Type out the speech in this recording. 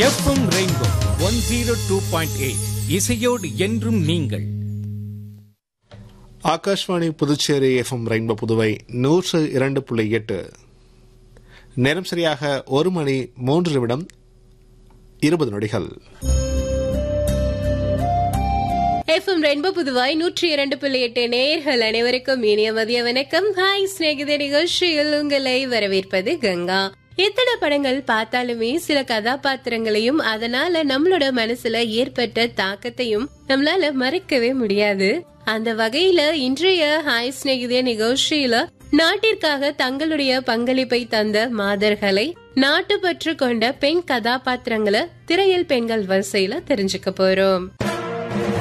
FM rainbow one zero two point eight இசையோடு என்றும் நீங்கள் ஆகாஷ்வாணி புதுச்சேரி எஃப்எம் ரெயின்போ புதுவை நூற்று இரண்டு புள்ளி எட்டு நேரம் சரியாக ஒரு மணி மூன்று நிமிடம் இருபது நொடிகள் எஃப்எம் ரெயின்போ புதுவாய் நூற்றி இரண்டு புள்ளி எட்டு நேயர்கள் அனைவருக்கும் இனிய மதிய வணக்கம் ஹாய் சிநேகித நிகழ்ச்சியில் உங்களை வரவேற்பது கங்கா எத்தனை படங்கள் பார்த்தாலுமே சில கதாபாத்திரங்களையும் அதனால நம்மளோட மனசுல ஏற்பட்ட தாக்கத்தையும் நம்மளால மறைக்கவே முடியாது அந்த வகையில இன்றைய ஹாய் சிநேகித நிகழ்ச்சியில நாட்டிற்காக தங்களுடைய பங்களிப்பை தந்த மாதர்களை நாட்டுப்பற்று கொண்ட பெண் கதாபாத்திரங்களை திரையில் பெண்கள் வரிசையில தெரிஞ்சுக்க போறோம்